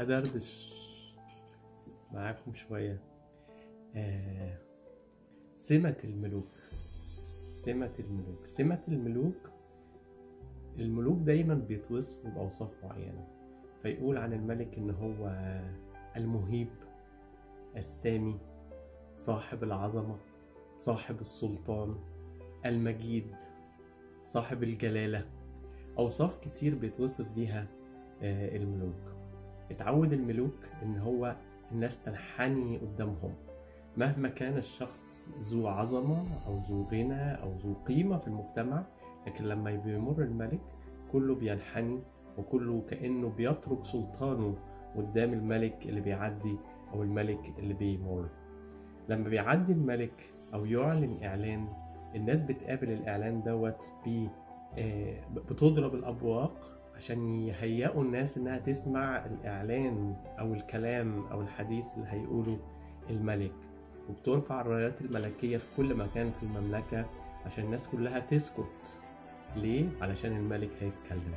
أدردش معاكم شوية آه، سمة الملوك سمة الملوك سمة الملوك الملوك دايما بيتوصفوا بأوصاف معينة فيقول عن الملك إن هو المهيب السامي صاحب العظمة صاحب السلطان المجيد صاحب الجلالة أوصاف كتير بيتوصف بيها آه، الملوك اتعود الملوك إن هو الناس تنحني قدامهم مهما كان الشخص ذو عظمة أو ذو غنى أو ذو قيمة في المجتمع لكن لما بيمر الملك كله بينحني وكله كأنه بيترك سلطانه قدام الملك اللي بيعدي أو الملك اللي بيمر لما بيعدي الملك أو يعلن إعلان الناس بتقابل الإعلان دوت ب آه، بتضرب الأبواق عشان يهيئوا الناس إنها تسمع الإعلان أو الكلام أو الحديث اللي هيقوله الملك وبترفع الرايات الملكية في كل مكان في المملكة عشان الناس كلها تسكت ليه؟ علشان الملك هيتكلم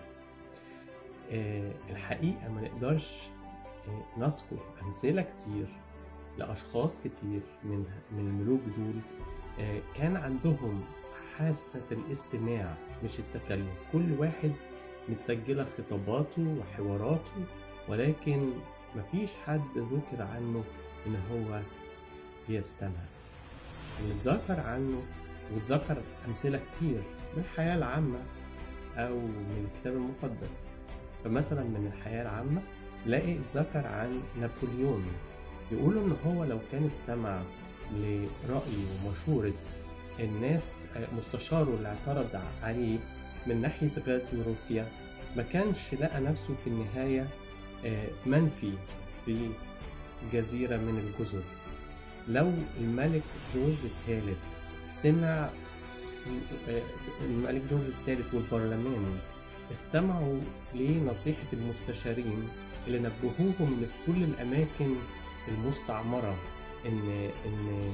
آه، الحقيقة ما نقدرش آه، نذكر أمثلة كتير لأشخاص كتير من من الملوك دول آه، كان عندهم حاسة الاستماع مش التكلم كل واحد متسجلة خطاباته وحواراته ولكن مفيش حد ذكر عنه إن هو بيستمع اللي اتذكر عنه واتذكر أمثلة كتير من الحياة العامة أو من الكتاب المقدس فمثلا من الحياة العامة لاقي اتذكر عن نابليون يقولوا إن هو لو كان استمع لرأي ومشورة الناس مستشاره اللي اعترض عليه من ناحية غزو روسيا ما كانش لقى نفسه في النهاية آه، منفي في جزيرة من الجزر لو الملك جورج الثالث سمع آه، الملك جورج الثالث والبرلمان استمعوا لنصيحة المستشارين اللي نبهوهم إن في كل الأماكن المستعمرة إن إن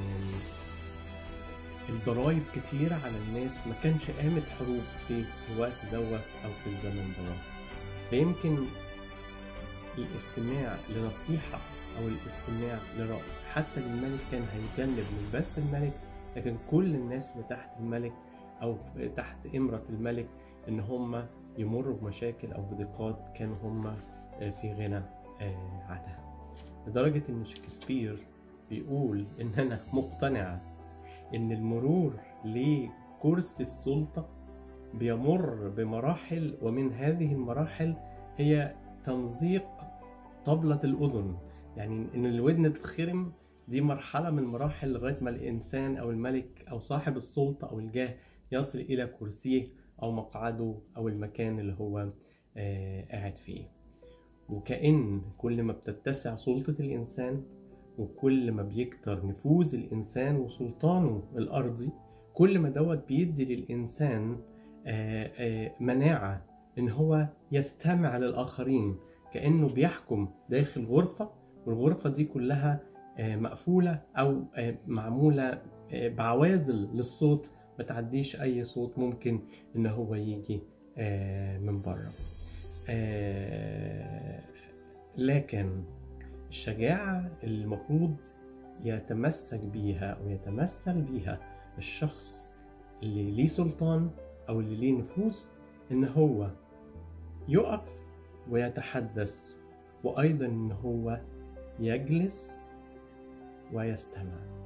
الضرايب كتير على الناس ما كانش قامت حروب في الوقت دوت أو في الزمن دوت فيمكن الاستماع لنصيحة أو الاستماع لرأي حتى الملك كان هيجنب مش بس الملك لكن كل الناس اللي تحت الملك أو في- تحت إمرة الملك إن هم يمروا بمشاكل أو بضيقات كانوا هم في غنى آه، عنها لدرجة إن شكسبير بيقول إن أنا مقتنع إن المرور لكرسي السلطة بيمر بمراحل ومن هذه المراحل هي تمزيق طبلة الأذن يعني إن الودن تتخرم دي مرحلة من المراحل لغاية ما الإنسان أو الملك أو صاحب السلطة أو الجاه يصل إلى كرسيه أو مقعده أو المكان اللي هو آه، قاعد فيه وكأن كل ما بتتسع سلطة الإنسان وكل ما بيكتر نفوذ الإنسان وسلطانه الأرضي كل ما دوت بيدي للإنسان آه، آه، مناعة إن هو يستمع للآخرين كأنه بيحكم داخل غرفة والغرفة دي كلها آه، مقفولة أو آه، معمولة آه، بعوازل للصوت ما تعديش أي صوت ممكن إن هو يجي آه، من بره آه، لكن الشجاعة اللي المفروض يتمسك بيها أو يتمثل بيها الشخص اللي ليه سلطان أو اللي ليه نفوذ إن هو يقف ويتحدث وأيضا إن هو يجلس ويستمع